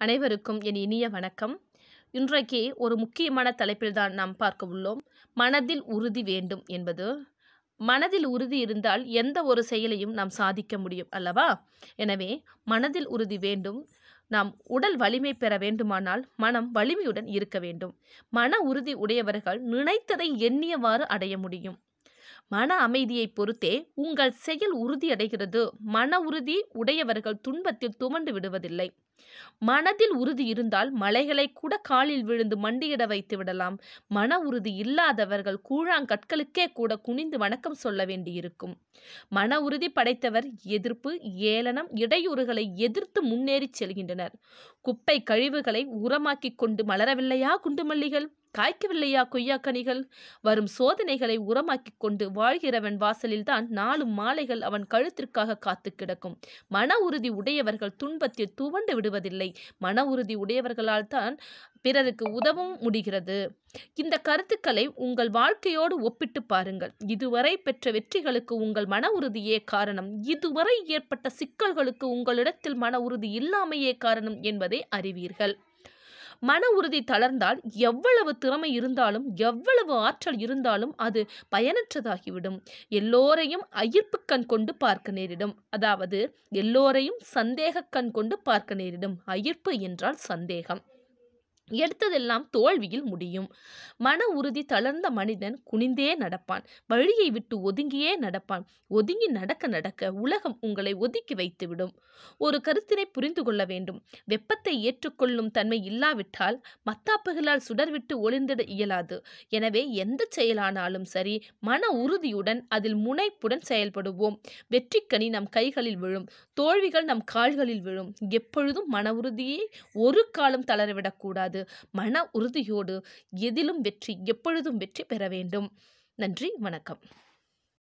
அனைவருக்கும் என் இனிய வணக்கம் இன்றைக்கு ஒரு முக்கியமான தலைப்பில் தான் நாம் பார்க்க உள்ளோம் மனதில் உறுதி வேண்டும் என்பது மனதில் உறுதி இருந்தால் எந்த ஒரு செயலையும் நாம் சாதிக்க முடியும் அல்லவா எனவே மனதில் உறுதி வேண்டும் நாம் உடல் வலிமை பெற வேண்டுமானால் மனம் வலிமையுடன் இருக்க வேண்டும் மன உறுதி உடையவர்கள் நினைத்ததை எண்ணியவாறு அடைய முடியும் மன அமைதியை பொறுத்தே உங்கள் செயல் உறுதியடைகிறது மன உறுதி உடையவர்கள் துன்பத்தில் துவண்டு விடுவதில்லை மனதில் உறுதி இருந்தால் மலைகளை கூட காலில் விழுந்து மண்டியிட வைத்து விடலாம் மன உறுதி இல்லாதவர்கள் கூழாங்கற்களுக்கே கூட குனிந்து வணக்கம் சொல்ல வேண்டியிருக்கும் மன உறுதி படைத்தவர் எதிர்ப்பு ஏளனம் இடையூறுகளை எதிர்த்து முன்னேறிச் செல்கின்றனர் குப்பை கழிவுகளை உரமாக்கிக் கொண்டு மலரவில்லையா குண்டுமல்லிகள் காய்க்கவில்லையா கொய்யாக்கனிகள் வரும் சோதனைகளை உரமாக்கிக் கொண்டு வாழ்கிறவன் வாசலில்தான் நாலு மாலைகள் அவன் கழுத்திற்காக காத்து கிடக்கும் மன உறுதி உடையவர்கள் துன்பத்தில் துவண்டு விடுவதில்லை மன உறுதி உடையவர்களால் தான் பிறருக்கு உதவும் முடிகிறது இந்த கருத்துக்களை உங்கள் வாழ்க்கையோடு ஒப்பிட்டு பாருங்கள் இதுவரை பெற்ற வெற்றிகளுக்கு உங்கள் மன உறுதியே காரணம் இதுவரை ஏற்பட்ட சிக்கல்களுக்கு உங்களிடத்தில் மன உறுதி இல்லாமையே காரணம் என்பதை அறிவீர்கள் மன உறுதி தளர்ந்தால் எவ்வளவு திறமை இருந்தாலும் எவ்வளவு ஆற்றல் இருந்தாலும் அது பயனற்றதாகிவிடும் எல்லோரையும் ஐயிர்ப்பு கண் கொண்டு பார்க்க நேரிடும் அதாவது எல்லோரையும் சந்தேக கண் கொண்டு பார்க்க நேரிடும் ஐயிர்ப்பு என்றால் சந்தேகம் எடுத்ததெல்லாம் தோல்வியில் முடியும் மன உறுதி தளர்ந்த மனிதன் குனிந்தே நடப்பான் வழியை விட்டு ஒதுங்கியே நடப்பான் ஒதுங்கி நடக்க நடக்க உலகம் உங்களை ஒதுக்கி வைத்துவிடும் ஒரு கருத்தினை புரிந்து கொள்ள வேண்டும் வெப்பத்தை ஏற்றுக்கொள்ளும் தன்மை இல்லாவிட்டால் மத்தாப்புகளால் சுடர்விட்டு ஒளிந்திட இயலாது எனவே எந்த செயலானாலும் சரி மன உறுதியுடன் அதில் முனைப்புடன் செயல்படுவோம் வெற்றிக்கனி நம் கைகளில் விழும் தோல்விகள் நம் கால்களில் விழும் எப்பொழுதும் மன உறுதியை ஒரு காலம் தளரவிடக்கூடாது மன உறுதியோடு எதிலும் வெற்றி எப்பொழுதும் வெற்றி பெற வேண்டும் நன்றி வணக்கம்